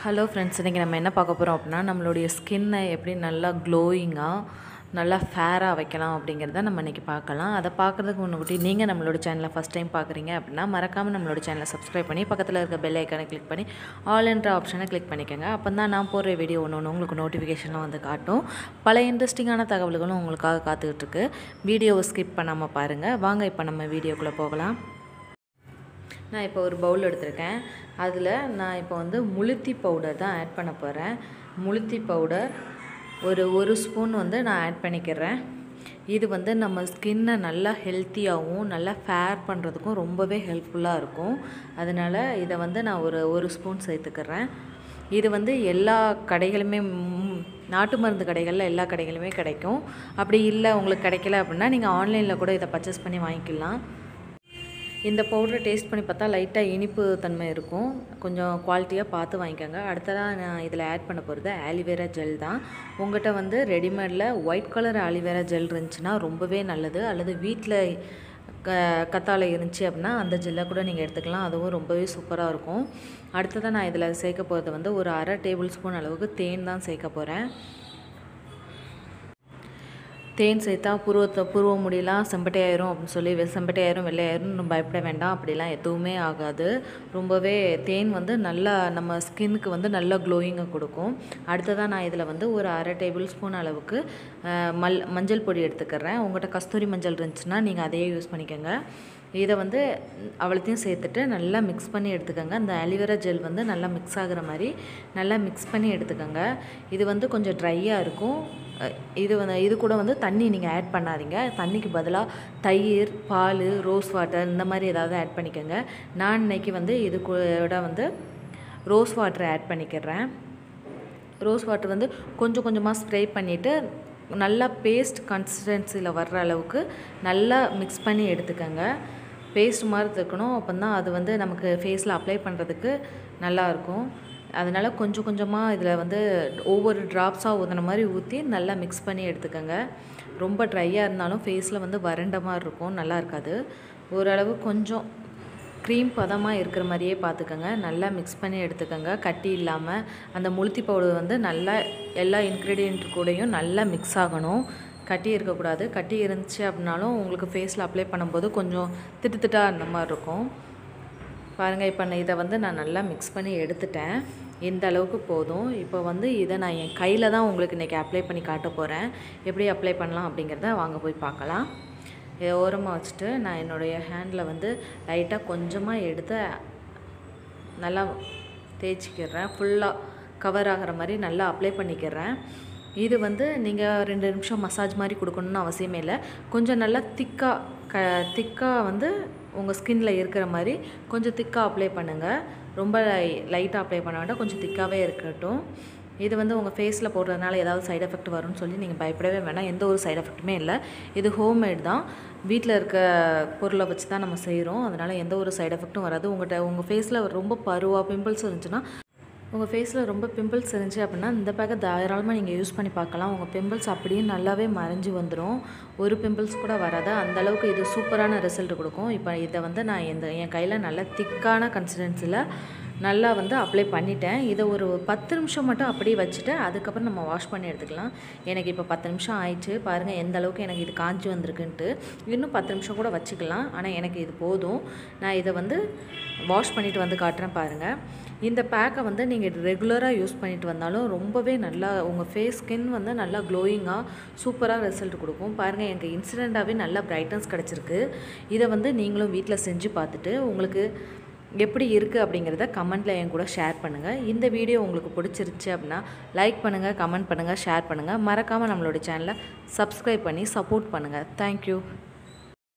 hello friends இன்றைக்கி நம்ம என்ன பார்க்க போகிறோம் அப்படின்னா நம்மளுடைய ஸ்கின்னை எப்படி நல்லா க்ளோயிங்காக நல்லா ஃபேராக வைக்கலாம் அப்படிங்கிறத நம்ம இன்றைக்கி பார்க்கலாம் அதை பார்க்குறதுக்கு முன்னாடி நீங்கள் நம்மளோட சேனலை ஃபஸ்ட் டைம் பார்க்குறீங்க அப்படின்னா மறக்காமல் நம்மளோட சேனலை சப்ஸ்கிரைப் பண்ணி பக்கத்தில் இருக்க பெல் ஐக்கானை கிளிக் பண்ணி ஆல் என்ற ஆப்ஷனை கிளிக் பண்ணிக்கோங்க அப்போ தான் நான் போடுற வீடியோ ஒன்று ஒன்று உங்களுக்கு நோட்டிஃபிகேஷன்லாம் வந்து காட்டும் பல இன்ட்ரெஸ்டிங்கான தகவல்களும் உங்களுக்காக காத்துக்கிட்டு இருக்கு வீடியோவை ஸ்கிப் பண்ணாமல் பாருங்கள் வாங்க இப்போ நம்ம வீடியோக்குள்ளே போகலாம் நான் இப்போ ஒரு பவுல் எடுத்திருக்கேன் அதில் நான் இப்போ வந்து முளுத்தி பவுடர் தான் ஆட் பண்ண போகிறேன் முளுத்தி பவுடர் ஒரு ஒரு ஸ்பூன் வந்து நான் ஆட் பண்ணிக்கிறேன் இது வந்து நம்ம ஸ்கின்னை நல்லா ஹெல்த்தியாகவும் நல்லா ஃபேர் பண்ணுறதுக்கும் ரொம்பவே ஹெல்ப்ஃபுல்லாக இருக்கும் அதனால் இதை வந்து நான் ஒரு ஒரு ஸ்பூன் சேர்த்துக்கிறேன் இது வந்து எல்லா கடைகளுமே ம், நாட்டு மருந்து கடைகளில் எல்லா கடைகளுமே கிடைக்கும் அப்படி இல்லை உங்களுக்கு கிடைக்கல அப்படின்னா நீங்கள் ஆன்லைனில் கூட இதை பர்ச்சேஸ் பண்ணி வாங்கிக்கலாம் இந்த பவுடரை டேஸ்ட் பண்ணி பார்த்தா லைட்டாக இனிப்பு தன்மை இருக்கும் கொஞ்சம் குவாலிட்டியாக பார்த்து வாங்கிக்கோங்க அடுத்ததாக நான் இதில் ஆட் பண்ண போகிறது ஆலிவேரா ஜெல் தான் உங்கள்கிட்ட வந்து ரெடிமேடில் ஒயிட் கலர் ஆலிவேரா ஜெல் இருந்துச்சுன்னா ரொம்பவே நல்லது அல்லது வீட்டில் க கத்தாழை இருந்துச்சு அப்படின்னா அந்த ஜெல்லை கூட நீங்கள் எடுத்துக்கலாம் அதுவும் ரொம்பவே சூப்பராக இருக்கும் அடுத்ததாக நான் இதில் சேர்க்க போகிறது வந்து ஒரு அரை டேபிள் ஸ்பூன் அளவுக்கு தேன் தான் சேர்க்க போகிறேன் தேன் சேர்த்தா புருவத்தை புருவ முடியெல்லாம் செம்பட்டையாயிரும் அப்படின்னு சொல்லி வெ- செம்பட்டையாயிரும் வெள்ளையாயிரும் பயப்பட வேண்டாம் அப்படிலாம் எதுவுமே ஆகாது ரொம்பவே தேன் வந்து நல்லா நம்ம ஸ்கின்னுக்கு வந்து நல்ல க்ளோயிங்கை கொடுக்கும் அடுத்ததாக நான் இதில் வந்து ஒரு அரை டேபிள் ஸ்பூன் அளவுக்கு அஹ், மல் மஞ்சள் பொடி எடுத்துக்கிறேன் உங்கள்கிட்ட கஸ்தூரி மஞ்சள் இருந்துச்சுன்னா நீங்கள் அதையே யூஸ் பண்ணிக்கோங்க இதை வந்து அவ்வளோத்தையும் சேர்த்துட்டு நல்லா மிக்ஸ் பண்ணி எடுத்துக்கோங்க அந்த அலிவேரா ஜெல் வந்து நல்லா மிக்ஸ் ஆகுற மாதிரி நல்லா மிக்ஸ் பண்ணி எடுத்துக்கோங்க இது வந்து கொஞ்சம் ட்ரையாக இருக்கும் அஹ் இது வந்து இது கூட வந்து தண்ணி நீங்கள் ஆட் பண்ணாதீங்க தண்ணிக்கு பதிலாக தயிர் பால் ரோஸ் வாட்டர் இந்த மாதிரி ஏதாவது ஆட் பண்ணிக்கோங்க நான் இன்னைக்கு வந்து இது கூட வந்து ரோஸ் வாட்டர் ஆட் பண்ணிக்கிறேன் ரோஸ் வாட்டர் வந்து கொஞ்சம் கொஞ்சமாக ஸ்ப்ரே பண்ணிவிட்டு நல்லா பேஸ்ட் கன்சிஸ்டன்சியில் வர்ற அளவுக்கு நல்லா மிக்ஸ் பண்ணி எடுத்துக்கோங்க பேஸ்ட் மாதிரி இருக்கணும் அப்போ தான் அது வந்து நமக்கு ஃபேஸில் அப்ளை பண்ணுறதுக்கு நல்லாயிருக்கும் அதனால் கொஞ்சம் கொஞ்சமாக இதில் வந்து ஒவ்வொரு ட்ராப்ஸாக ஊற்றின மாதிரி ஊற்றி நல்லா மிக்ஸ் பண்ணி எடுத்துக்கோங்க ரொம்ப ட்ரையாக இருந்தாலும் ஃபேஸில் வந்து வறண்ட மாதிரி இருக்கும் நல்லா இருக்காது ஓரளவு கொஞ்சம் க்ரீம் பதமாக இருக்கிற மாதிரியே பார்த்துக்கோங்க நல்லா மிக்ஸ் பண்ணி எடுத்துக்கோங்க கட்டி இல்லாமல் அந்த முளுத்தி பவுடர் வந்து நல்லா எல்லா இன்க்ரீடியண்ட் கூடயும் நல்லா மிக்ஸ் ஆகணும் கட்டி இருக்கக்கூடாது கட்டி இருந்துச்சு அப்படின்னாலும் உங்களுக்கு ஃபேஸில் அப்ளை பண்ணும்போது கொஞ்சம் திட்டு திட்டா அந்த மாதிரி இருக்கும் பாருங்கள் இப்போ நான் இதை வந்து நான் நல்லா மிக்ஸ் பண்ணி எடுத்துட்டேன் இந்த அளவுக்கு போதும் இப்போ வந்து இதை நான் என் கையில் தான் உங்களுக்கு இன்றைக்கி அப்ளை பண்ணி காட்ட போகிறேன் எப்படி அப்ளை பண்ணலாம் அப்படிங்கிறத வாங்க போய் பார்க்கலாம் இதை ஓரமாக வச்சுட்டு நான் என்னுடைய ஹேண்டில் வந்து லைட்டாக கொஞ்சமாக எடுத்து நல்லா தேய்ச்சிக்கிறேன் ஃபுல்லாக கவர் ஆகிற மாதிரி நல்லா அப்ளை பண்ணிக்கிறேன் இது வந்து நீங்கள் ரெண்டு நிமிஷம் மசாஜ் மாதிரி கொடுக்கணுன்னு அவசியமே இல்லை கொஞ்சம் நல்லா திக்காக க திக்காக வந்து உங்கள் ஸ்கின்ல இருக்கிற மாதிரி கொஞ்சம் திக்காக அப்ளை பண்ணுங்கள் ரொம்ப லைட்டாக அப்ளை பண்ண வேண்டாம் கொஞ்சம் திக்காகவே இருக்கட்டும் இது வந்து உங்கள் ஃபேஸில் போடுறதுனால ஏதாவது சைடு எஃபெக்ட் வரும்னு சொல்லி நீங்கள் பயப்படவே வேணாம் எந்த ஒரு சைடு எஃபெக்ட்டுமே இல்லை இது ஹோம்மேட் தான் வீட்டில் இருக்க பொருளை வச்சு தான் நம்ம செய்கிறோம் அதனால் எந்த ஒரு சைடு எஃபெக்ட்டும் வராது உங்கள்கிட்ட உங்கள் ஃபேஸில் ரொம்ப பருவாக பிம்பிள்ஸ் இருந்துச்சுன்னா உங்கள் ஃபேஸில் ரொம்ப பிம்பிள்ஸ் இருந்துச்சு அப்படின்னா இந்த பேக்கை தாராளமாக நீங்கள் யூஸ் பண்ணி பார்க்கலாம் உங்கள் பிம்பிள்ஸ் அப்படியே நல்லாவே மறைஞ்சு வந்துடும் ஒரு பிம்பிள்ஸ் கூட வராது அந்த அளவுக்கு இது சூப்பரான ரிசல்ட் கொடுக்கும் இப்போ இதை வந்து நான் இந்த என் கையில் நல்ல திக்கான கன்சிஸ்டன்சியில் நல்லா வந்து அப்ளை பண்ணிட்டேன் இதை ஒரு பத்து நிமிஷம் மட்டும் அப்படியே வச்சுட்டு அதுக்கப்புறம் நம்ம வாஷ் பண்ணி எடுத்துக்கலாம் எனக்கு இப்போ பத்து நிமிஷம் ஆயிடுச்சு பாருங்கள் எந்த அளவுக்கு எனக்கு இது காஞ்சி வந்திருக்குன்ட்டு இன்னும் பத்து நிமிஷம் கூட வச்சுக்கலாம் ஆனால் எனக்கு இது போதும் நான் இதை வந்து வாஷ் பண்ணிட்டு வந்து காட்டுறேன் பாருங்கள் இந்த பேக்கை வந்து நீங்கள் ரெகுலராக யூஸ் பண்ணிட்டு வந்தாலும் ரொம்பவே நல்லா உங்கள் ஃபேஸ் ஸ்கின் வந்து நல்லா க்ளோயிங்காக சூப்பராக ரிசல்ட் கொடுக்கும் பாருங்கள் எனக்கு இன்சிடெண்ட்டாகவே நல்லா பிரைட்னஸ் கிடச்சிருக்கு இதை வந்து நீங்களும் வீட்டில் செஞ்சு பார்த்துட்டு உங்களுக்கு எப்படி இருக்குது அப்படிங்கிறத கமெண்ட்டில் என் கூட ஷேர் பண்ணுங்கள் இந்த வீடியோ உங்களுக்கு பிடிச்சிருச்சு அப்படின்னா லைக் பண்ணுங்கள் கமெண்ட் பண்ணுங்கள் ஷேர் பண்ணுங்கள் மறக்காமல் நம்மளோட சேனலை சப்ஸ்கிரைப் பண்ணி சப்போர்ட் பண்ணுங்கள் தேங்க்யூ